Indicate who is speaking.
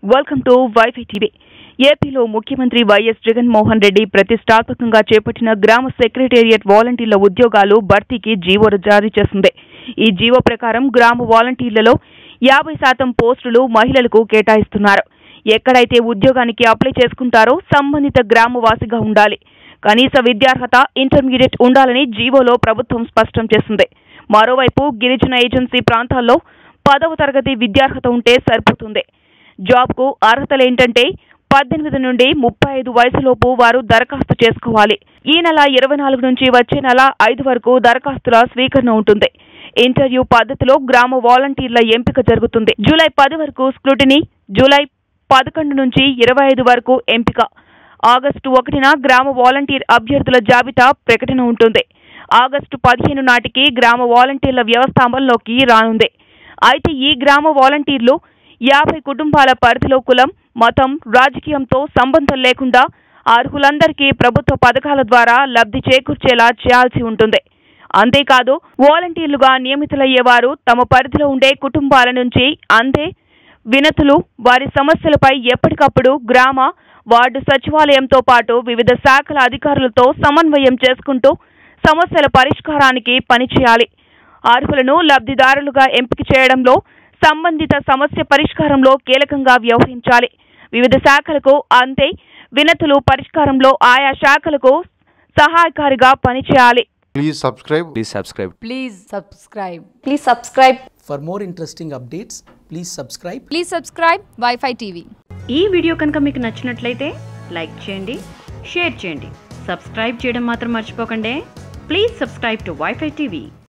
Speaker 1: Welcome to WiFi TV ఏపీలో ముఖ్యమంత్రి YS Jaganmohan Reddy ప్రతిష్టాత్మకంగా చేపట్టిన గ్రామ సెక్రటేరియట్ వాలంటీర్ల ఉద్యోగాలు భర్తీకి జీవో జారీ చేసింది ఈ జీవో ప్రకారం గ్రామ వాలంటీర్లలో యాభై శాతం పోస్టులు మహిళలకు కేటాయిస్తున్నారు ఎక్కడైతే ఉద్యోగానికి అప్లై చేసుకుంటారో సంబంధిత గ్రామవాసిగా ఉండాలి కనీస విద్యార్హత ఇంటర్మీడియట్ ఉండాలని జీవోలో ప్రభుత్వం స్పష్టం చేసింది మరోవైపు గిరిజన ఏజెన్సీ ప్రాంతాల్లో పదవ తరగతి విద్యార్హత ఉంటే సరిపోతుంది జాబ్కు అర్హతలేంటంటే పద్దెనిమిది నుండి ముప్పై ఐదు వయసులోపు వారు దరఖాస్తు చేసుకోవాలి ఈ నెల ఇరవై నాలుగు నుంచి వచ్చే నెల ఐదు వరకు దరఖాస్తుల స్వీకరణ ఉంటుంది ఇంటర్వ్యూ పద్ధతిలో గ్రామ వాలంటీర్ల ఎంపిక జరుగుతుంది జూలై పది వరకు స్క్రూటినీ జూలై పదకొండు నుంచి ఇరవై ఐదు వరకు ఎంపిక ఆగస్టు ఒకటిన గ్రామ వాలంటీర్ అభ్యర్థుల జాబితా ప్రకటన ఉంటుంది ఆగస్టు పదిహేను నాటికి గ్రామ వాలంటీర్ల వ్యవస్థ అమల్లోకి రానుంది అయితే ఈ గ్రామ వాలంటీర్లు యాభై కుటుంబాల పరిధిలో కులం మతం రాజకీయంతో సంబంధం లేకుండా అర్హులందరికీ ప్రభుత్వ పథకాల ద్వారా లబ్ధి చేకూర్చేలా చేయాల్సి ఉంటుంది అంతేకాదు వాలంటీర్లుగా నియమితులయ్యేవారు తమ పరిధిలో ఉండే కుటుంబాల నుంచి అందే వినతులు వారి సమస్యలపై ఎప్పటికప్పుడు గ్రామ వార్డు సచివాలయంతో పాటు వివిధ శాఖల అధికారులతో సమన్వయం చేసుకుంటూ సమస్యల పరిష్కారానికి పనిచేయాలి అర్హులను లబ్ధిదారులుగా ఎంపిక చేయడంలో సంబంధిత సమస్య పరిష్కారంలో కీలకంగా వ్యవహరించాలి వివిధ శాఖలకు అంతే వినతులు పరిష్కారంలో ఆయా శాఖలకు సహాయకారిగా పనిచేయాలి
Speaker 2: Please subscribe.
Speaker 3: Please subscribe.
Speaker 4: Please subscribe.
Speaker 5: Please subscribe.
Speaker 6: For more interesting updates, please subscribe
Speaker 4: Please subscribe Wi-Fi TV.
Speaker 7: ఈ వీడియో కనుక మీకు నచ్చినట్లయితే లైక్ చేయండి షేర్ చేయండి సబ్స్క్రైబ్ చేయడం మాత్రం మర్చిపోకండి please subscribe to WiFi TV